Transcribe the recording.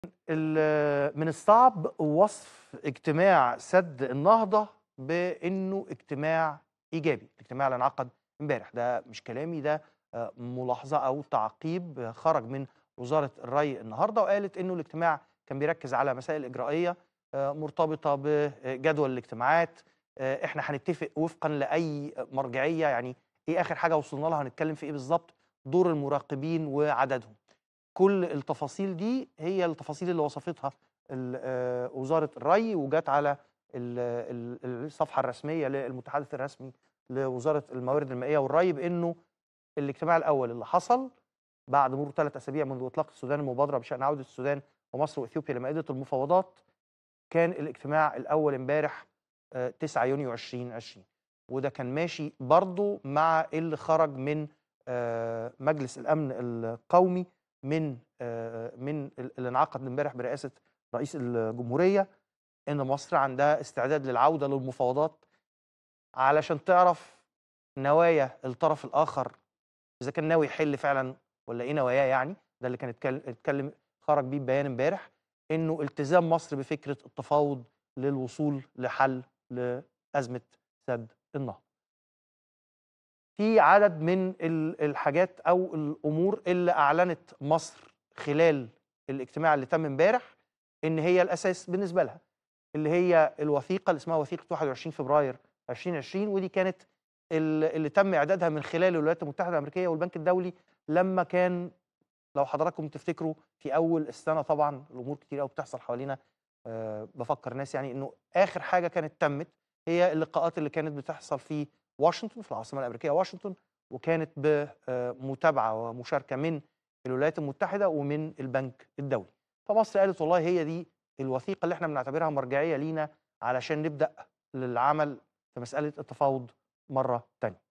ال- من الصعب وصف اجتماع سد النهضة بأنه اجتماع إيجابي الاجتماع اللي انعقد امبارح ده مش كلامي ده آه، ملاحظة أو تعقيب خرج من وزارة الري النهاردة وقالت أنه الاجتماع كان بيركز على مسائل إجرائية آه، مرتبطة بجدول الاجتماعات آه، احنا هنتفق وفقا لأي مرجعية يعني ايه آخر حاجة وصلنا لها هنتكلم في ايه بالظبط دور المراقبين وعددهم كل التفاصيل دي هي التفاصيل اللي وصفتها ال- آه، وزارة الري وجات على ال- ال- الصفحة الرسمية للمتحدث الرسمي لوزارة الموارد المائية والري بأنه الاجتماع الأول اللي حصل بعد مرور ثلاث أسابيع منذ إطلاق السودان المبادرة بشأن عودة السودان ومصر وإثيوبيا لمائدة المفاوضات كان الاجتماع الأول امبارح آه، 9 يونيو 2020 وده كان ماشي برضه مع اللي خرج من آه، مجلس الأمن القومي من آه، من ال- اللي انعقد امبارح برئاسه رئيس الجمهوريه ان مصر عندها استعداد للعوده للمفاوضات علشان تعرف نوايا الطرف الاخر اذا كان ناوي يحل فعلا ولا ايه نواياه يعني ده اللي كان اتكلم اتكلم خرج بيه بيان امبارح انه التزام مصر بفكره التفاوض للوصول لحل لازمه سد النهضه. في عدد من ال- الحاجات او الامور اللي اعلنت مصر خلال الاجتماع اللي تم امبارح ان هي الاساس بالنسبه لها اللي هي الوثيقه اللي اسمها وثيقه 21 فبراير 2020 ودي كانت ال- اللي تم اعدادها من خلال الولايات المتحده الامريكيه والبنك الدولي لما كان لو حضراتكم تفتكروا في اول السنه طبعا الامور كتير قوي بتحصل حوالينا أه بفكر ناس يعني انه اخر حاجه كانت تمت هي اللقاءات اللي كانت بتحصل في واشنطن في العاصمه الامريكيه واشنطن وكانت بمتابعه ومشاركه من الولايات المتحده ومن البنك الدولي فمصر قالت والله هي دي الوثيقه اللي احنا بنعتبرها مرجعيه لينا علشان نبدا للعمل في مساله التفاوض مره تانية